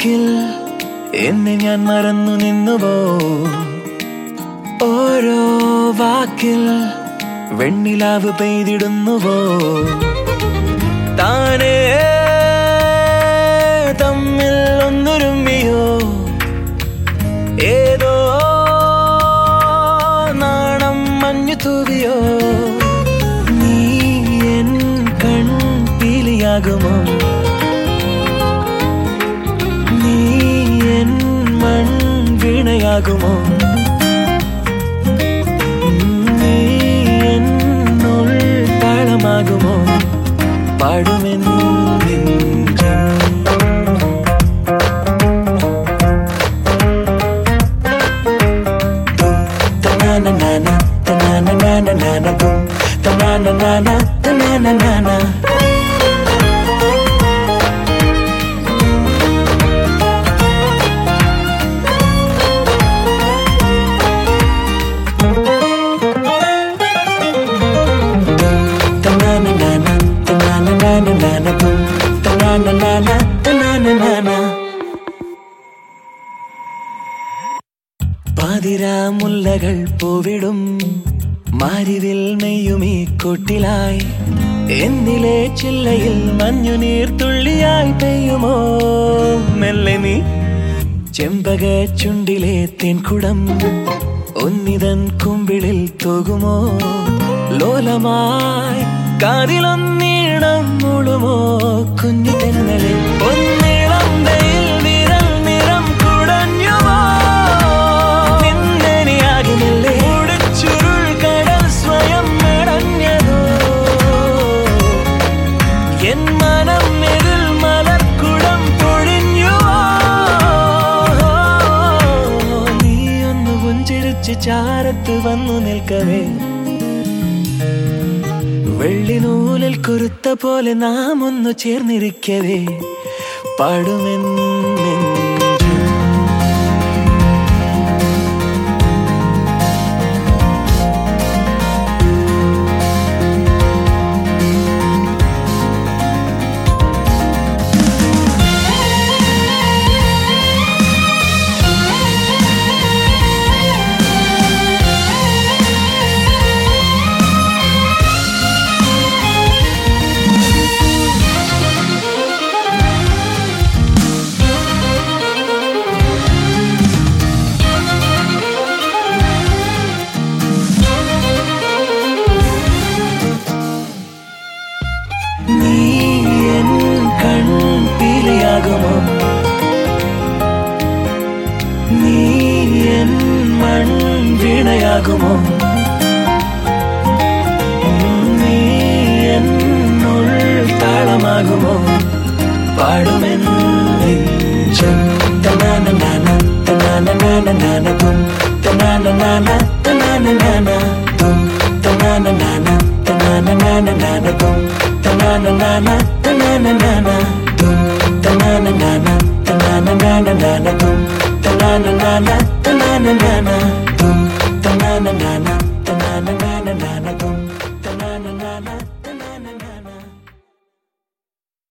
വാക്കിൽ എന്നെ ഞാൻ മറന്നു നിന്നുവോ ഓരോ വാക്കിൽ വെണ്ണിലാവ് പെയ്തിടുന്നുവോ താനേ തമ്മിൽ ഒന്നുരുമ്മിയോ ഏതോ നാണം മഞ്ഞു തൂവിയോ നീ എൻ കൺപീലിയാകുമോ നീ എൻ മൺവീണയാകുമോ നീ എന്നുൾ താളമാകുമോ പാടുമെന്ന് Ta-na-na-na-na, ta-na-na-na-na-na, boom. Ta-na-na-na-na, ta-na-na-na-na. Ta-na-na-na-na, ta-na-na-na-na-na, boom. Ta-na-na-na-na, ta-na-na-na-na. പാതിരാമുല്ലകൾ പൂവിടും മാരിവിൽ നെയ്യുമീ കൊട്ടിലായി എന്നിലെ ചില്ലയിൽ മഞ്ഞുനീർ തുള്ളിയായി പെയ്യുമോ മെല്ലെ നീ ചെമ്പക ചുണ്ടിലെ തേൻകുടം ഒന്നിതൻ കുമ്പിളിൽ തൂകുമോ ലോലമായി കാതിലൊന്നീണം മുളുമോ കുഞ്ഞു തെന്നലെ ഒന്നിളം വെയിൽ വിരൽ നിറം കുടഞ്ഞുമോ നിന്നെനിയാകുന്നില്ലേ ചുരുൾ കടൽ സ്വയം അടഞ്ഞതോ എൻ മനം എതിൽ മലർക്കുടം പൊഴിഞ്ഞുവോ നീ ഒന്ന് പുഞ്ചിരിച്ച് ചാരത്ത് വന്നു നിൽക്കവേ വെള്ളിനൂലിൽ കുരുത്ത പോലെ നാം ഒന്ന് ചേർന്നിരിക്കവേ പാടുമെന്നെഞ്ചു നീ എൻ കൺപീലിയാകുമോ നീ എൻ മൺവീണയാകുമോ നീ എന്നുൾ താളമാകുമോ പാടുമെന്ന് നെഞ്ചം തനാനനാന തനാനനാന തും തനാനനാന തനാനനാന തും തനാനനാന തനാനനാന തും തനാനനാന തനാനനാന തും തനാനനാന തനാനനാന തും തനാനനാന തനാനനാന തും തനാനനാന തനാനനാന തും